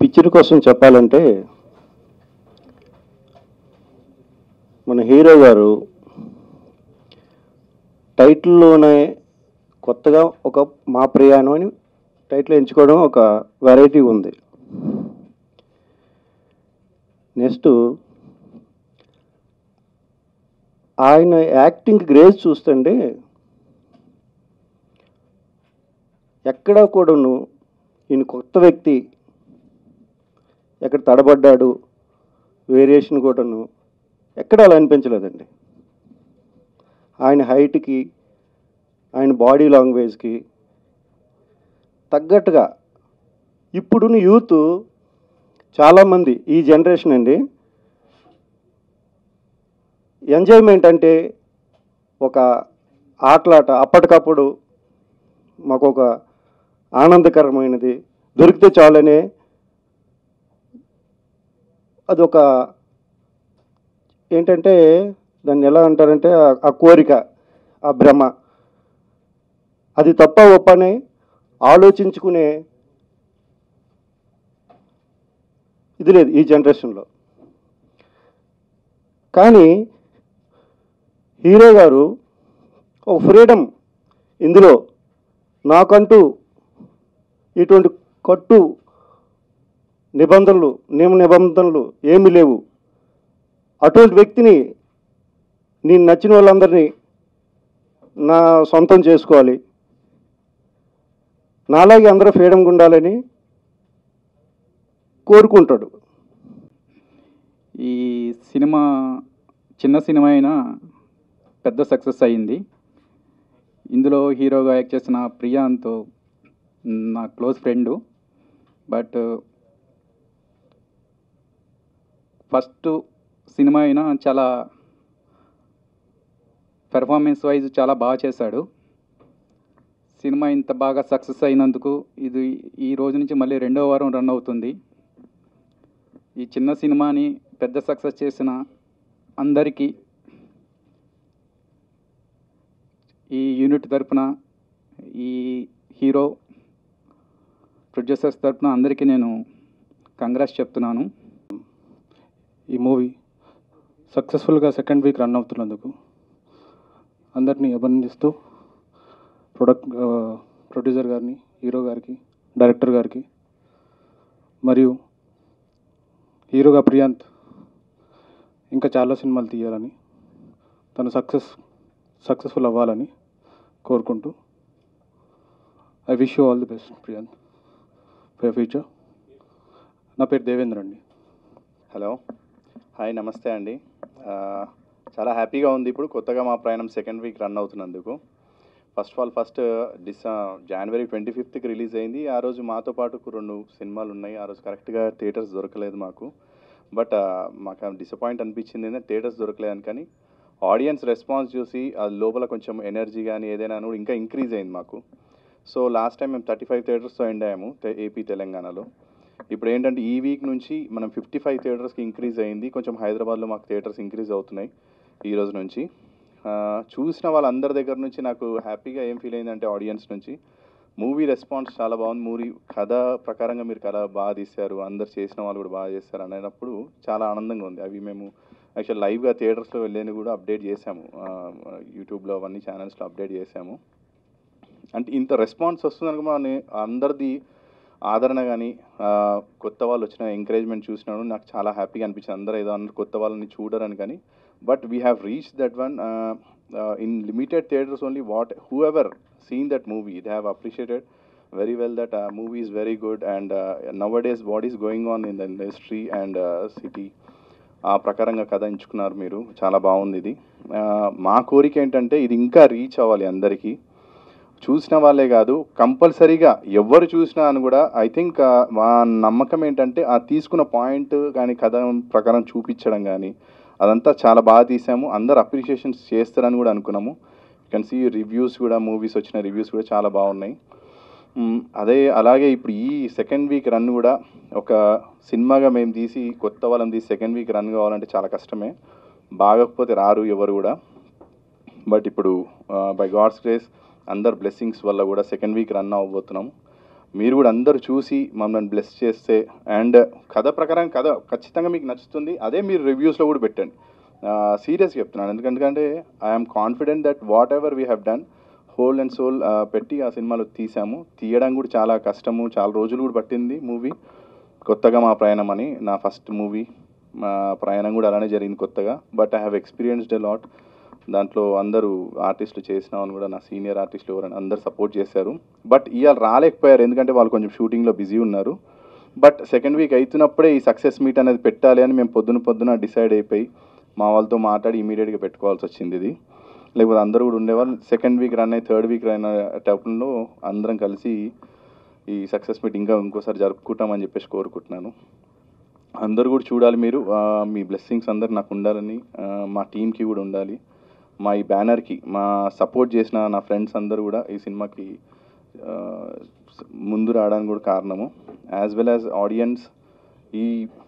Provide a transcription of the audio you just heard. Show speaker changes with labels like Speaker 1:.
Speaker 1: picture కోసం చెప్పాలంటే మన హీరో గారు టైటిల్లోనే కొత్తగా ఒక మా ప్రయాణం అని టైటిల్ ఎంచుకోవడం ఒక వెరైటీ ఉంది నెక్స్ట్ ఆయన యాక్టింగ్ గ్రేజ్ చూస్తుంటే ఎక్కడా కూడాను ఈయన కొత్త వ్యక్తి ఎక్కడ తడబడ్డాడు వేరియేషన్ కూడాను ఎక్కడ అలా అనిపించలేదండి ఆయన హైట్కి ఆయన బాడీ లాంగ్వేజ్కి తగ్గట్టుగా ఇప్పుడున్న యూత్ చాలామంది ఈ జనరేషన్ అండి ఎంజాయ్మెంట్ అంటే ఒక ఆటలాట అప్పటికప్పుడు మాకు ఒక ఆనందకరమైనది దొరికితే చాలనే అదొక ఏంటంటే దాన్ని ఎలా అంటారంటే ఆ- ఆ కోరిక ఆ భ్రమ అది తప్ప ఒప్పని ఆలోచించుకునే ఇది లేదు ఈ జనరేషన్లో కానీ హీరో గారు ఒక ఫ్రీడమ్ ఇందులో నాకంటూ ఇటువంటి కట్టు నిబంధనలు నియమ నిబంధనలు ఏమీ లేవు అటువంటి వ్యక్తిని నేను నచ్చిన వాళ్ళందరినీ నా సొంతం చేసుకోవాలి నాలాగే అందరూ ఫ్రీడమ్గా ఉండాలని కోరుకుంటాడు
Speaker 2: ఈ సినిమా చిన్న సినిమా అయినా పెద్ద సక్సెస్ అయింది ఇందులో హీరోగా యాక్ట్ చేసిన ప్రియాంత్ నా close friend but first cinema అయినా చాలా పెర్ఫార్మెన్స్ వైజ్ చాలా బాగా చేశాడు సినిమా ఇంత బాగా సక్సెస్ అయినందుకు ఇది ఈ రోజు నుంచి మళ్ళీ రెండో వారం రన్ అవుతుంది ఈ చిన్న సినిమాని పెద్ద సక్సెస్ చేసిన అందరికీ ఈ యూనిట్ తరపున ఈ హీరో ప్రొడ్యూసర్స్ తరపున అందరికీ నేను కంగ్రాట్స్ చెప్తున్నాను
Speaker 3: ఈ మూవీ సక్సెస్ఫుల్గా సెకండ్ వీక్ రన్ అవుతున్నందుకు అందరినీ అభినందిస్తూ ప్రొడక్ట్ ప్రొడ్యూసర్ గారిని హీరో గారికి డైరెక్టర్ గారికి మరియు హీరోగా ప్రియాంత్ ఇంకా చాలా సినిమాలు తీయాలని తను సక్సెస్ సక్సెస్ఫుల్ అవ్వాలని కోరుకుంటూ I wish you all the best Priyanth for future నా పేరు దేవేంద్ర అండి
Speaker 4: హలో హాయ్ నమస్తే అండి ఆ, చాలా హ్యాపీగా ఉంది ఇప్పుడు కొత్తగా మా ప్రయాణం సెకండ్ వీక్ రన్ అవుతున్నందుకు ఫస్ట్ ఆఫ్ ఆల్ ఫస్ట్ డిస జనవరి ట్వంటీ ఫిఫ్త్కి రిలీజ్ అయింది ఆ రోజు మాతో పాటు రెండు సినిమాలు ఉన్నాయి ఆ రోజు కరెక్ట్గా థియేటర్స్ దొరకలేదు మాకు బట్ మాకు డిసప్పాయింట్ అనిపించింది ఏంటంటే థియేటర్స్ దొరకలేదు కానీ ఆడియన్స్ రెస్పాన్స్ చూసి అది లోపల కొంచెం ఎనర్జీ కానీ ఏదైనా కూడా ఇంకా ఇంక్రీజ్ అయింది మాకు సో లాస్ట్ టైం మేము థర్టీ ఫైవ్ థియేటర్స్తో ఎండ్ అయ్యాము తె- ఏపీ తెలంగాణలో ఇప్పుడు ఏంటంటే ఈ వీక్ నుంచి మనం ఫిఫ్టీ ఫైవ్ థియేటర్స్కి ఇంక్రీజ్ అయింది కొంచెం హైదరాబాద్లో మాకు థియేటర్స్ ఇంక్రీజ్ అవుతున్నాయి ఈ రోజు నుంచి ఆ, చూసిన వాళ్ళందరి దగ్గర నుంచి నాకు హ్యాపీగా ఏం ఫీల్ అయిందంటే ఆడియన్స్ నుంచి మూవీ రెస్పాన్స్ చాలా బాగుంది మూవీ కథ ప్రకారంగా మీరు కథ బాగా తీశారు అందరు చేసిన వాళ్ళు కూడా బాగా చేస్తారు అనేటప్పుడు చాలా ఆనందంగా ఉంది అవి మేము యాక్చువల్ లైవ్గా థియేటర్స్లో వెళ్ళేది కూడా అప్డేట్ చేశాము ఆ, యూట్యూబ్లో అవన్నీ ఛానల్స్లో అప్డేట్ చేశాము అంటే ఇంత రెస్పాన్స్ వస్తుందనుకో మన అందరిది ఆదరణ కానీ కొత్త వాళ్ళు వచ్చిన ఎంకరేజ్మెంట్ చూసినాడు నాకు చాలా హ్యాపీగా అనిపించింది అందరూ ఏదో అందరు కొత్త వాళ్ళని చూడరని కానీ but we have reach that one in limited theatres only what whoever seen that movie they have appreciated very well that movie is very good and now days what is going on in the industry and city ఆ ప్రకారంగా కథ ఎంచుకున్నారు మీరు చాలా బాగుంది ఇది ఆ, మా కోరిక ఏంటంటే ఇది ఇంకా రీచ్ అవ్వాలి అందరికీ చూసిన వాళ్ళే కాదు కంపల్సరీగా ఎవరు చూసినా అని కూడా ఐ థింక్ మా నమ్మకం ఏంటంటే ఆ తీసుకున్న పాయింట్ కానీ కథ ప్రకారం చూపించడం కానీ అదంతా చాలా బాగా తీసాము అందరు అప్రిషియేషన్స్ చేస్తారని కూడా అనుకున్నాము కెన్ సీ రివ్యూస్ కూడా మూవీస్ వచ్చిన రివ్యూస్ కూడా చాలా బాగున్నాయి మ్, అదే అలాగే ఇప్పుడు ఈ సెకండ్ వీక్ రన్ కూడా ఒక సినిమాగా మేము తీసి కొత్త వాళ్ళని తీసి సెకండ్ వీక్ రన్ కావాలంటే చాలా కష్టమే బాగకపోతే రారు ఎవరు కూడా బట్ ఇప్పుడు బై గాడ్స్ గ్రేస్ అందరు బ్లెస్సింగ్స్ వల్ల కూడా సెకండ్ వీక్ రన్ అవ్వబోతున్నాం మీరు కూడా అందరూ చూసి మమ్మల్ని బ్లెస్ చేస్తే అండ్ కథ ప్రకారం కథ ఖచ్చితంగా మీకు నచ్చుతుంది అదే మీరు రివ్యూస్లో కూడా పెట్టండి సీరియస్ చెప్తున్నాను ఎందుకంటే I'm confident that whatever we have done whole and soul పెట్టి ఆ సినిమాలో తీసాము తీయడం కూడా చాలా కష్టము చాలా రోజులు కూడా పట్టింది మూవీ కొత్తగా మా ప్రయాణం అని నా ఫస్ట్ మూవీ మా ప్రయాణం కూడా అలానే జరిగింది కొత్తగా but I have experienced a lot దాంట్లో అందరూ ఆర్టిస్టులు చేసినామని కూడా నా సీనియర్ ఆర్టిస్టులు ఎవరైనా అందరు సపోర్ట్ చేశారు బట్ ఇవాళ రాలేకపోయారు ఎందుకంటే వాళ్ళు కొంచెం షూటింగ్లో బిజీ ఉన్నారు బట్ సెకండ్ వీక్ అవుతున్నప్పుడే ఈ సక్సెస్ మీట్ అనేది పెట్టాలి అని మేము పొద్దున పొద్దున డిసైడ్ అయిపోయి మా వాళ్ళతో మాట్లాడి ఇమీడియట్గా పెట్టుకోవాల్సి వచ్చింది ఇది లేకపోతే అందరూ కూడా ఉండేవాళ్ళు సెకండ్ వీక్ రన్ అయ్యి థర్డ్ వీక్ రన్ టైంలో అందరం కలిసి ఈ సక్సెస్ మీట్ ఇంకా ఇంకోసారి జరుపుకుంటామని చెప్పేసి కోరుకుంటున్నాను అందరూ కూడా చూడాలి మీరు ఆ, మీ బ్లెస్సింగ్స్ అందరు నాకు ఉండాలని ఆ, మా టీంకి కూడా ఉండాలి మా ఈ బ్యానర్కి మా సపోర్ట్ చేసిన నా ఫ్రెండ్స్ అందరూ కూడా ఈ సినిమాకి ఆ, ముందు రావడానికి కూడా కారణము యాజ్ వెల్ యాజ్ ఆడియన్స్ ఈ